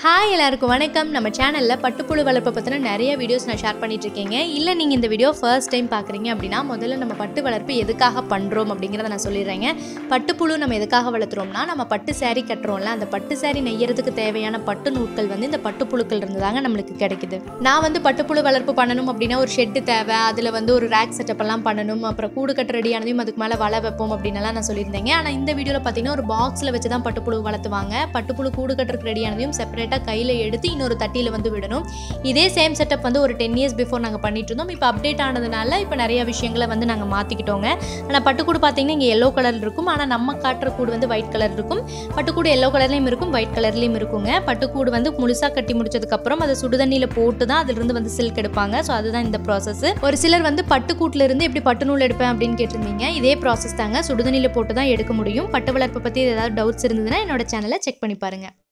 hi எல்லாருக்கும் வணக்கம் நம்ம சேனலில் பட்டுப்புழு வளர்ப்பை பற்றின நிறைய வீடியோஸ் நான் ஷேர் பண்ணிட்டு இருக்கேங்க இல்லை நீங்கள் இந்த வீடியோ ஃபர்ஸ்ட் டைம் பார்க்குறீங்க அப்படின்னா முதல்ல நம்ம பட்டு வளர்ப்பு எதுக்காக பண்ணுறோம் அப்படிங்கிறத நான் சொல்லிடுறேங்க பட்டுப்புழு நம்ம எதுக்காக வளர்த்துறோம்னா நம்ம பட்டு saree கட்டுறோம்ல அந்த பட்டு saree நெய்யறதுக்கு தேவையான பட்டு நூட்கள் வந்து இந்த பட்டுப்புழுக்கள் இருந்து தாங்க நம்மளுக்கு கிடைக்குது நான் வந்து பட்டுப்புழு வளர்ப்பு பண்ணணும் அப்படின்னா ஒரு ஷெட்டு தேவை அதில் வந்து ஒரு ரேக் செட்டப் எல்லாம் பண்ணணும் அப்புறம் கூடு கட்ட ரெடியானதையும் அதுக்கு மேலே வலை வைப்போம் அப்படின்னலாம் நான் சொல்லியிருந்தேங்க ஆனால் இந்த வீடியோவில் பார்த்தீங்கன்னா ஒரு பாக்ஸில் வச்சு தான் பட்டுப்புழு வளர்த்துவாங்க பட்டுப்புழு கூடு கட்டுறதுக்கு ரெடியானதையும் செப்பரேட்டாக கையில் எடுத்து இன்னொரு தட்டியில் வந்து விடணும் இதே சேம் செட்டப் வந்து ஒரு டென் இயர்ஸ் பிஃபோர் நாங்கள் பண்ணிட்டு இருந்தோம் இப்போ அப்டேட் ஆனதுனால இப்போ நிறைய விஷயங்களை வந்து நாங்கள் மாற்றிக்கிட்டோங்க ஆனால் பட்டுக்கூடு பார்த்தீங்கன்னா இங்கே எல்லோ கலர் இருக்கும் ஆனால் நம்ம காட்டுற கூடு வந்து ஒயிட் கலர் இருக்கும் பட்டுக்கூடு எல்லோ கலர்லேயும் இருக்கும் ஒயிட் கலர்லேயும் இருக்குங்க பட்டுக்கூடு வந்து முழுசாக கட்டி முடிச்சதுக்கப்புறம் அதை சுடுதண்ணியில் போட்டு தான் அதிலிருந்து வந்து சில்க் எடுப்பாங்க ஸோ அதுதான் இந்த ப்ராசஸ் ஒரு சிலர் வந்து பட்டுக்கூட்டில் இருந்து எப்படி பட்டு நூல் எடுப்பேன் அப்படின்னு கேட்டிருந்தீங்க இதே ப்ராசஸ் தாங்க சுடுதண்ணியில் போட்டு தான் எடுக்க முடியும் பட்டு வளர்ப்பை பற்றி ஏதாவது டவுட்ஸ் இருந்ததுன்னா என்னோட சேனலை செக் பண்ணி பாருங்கள்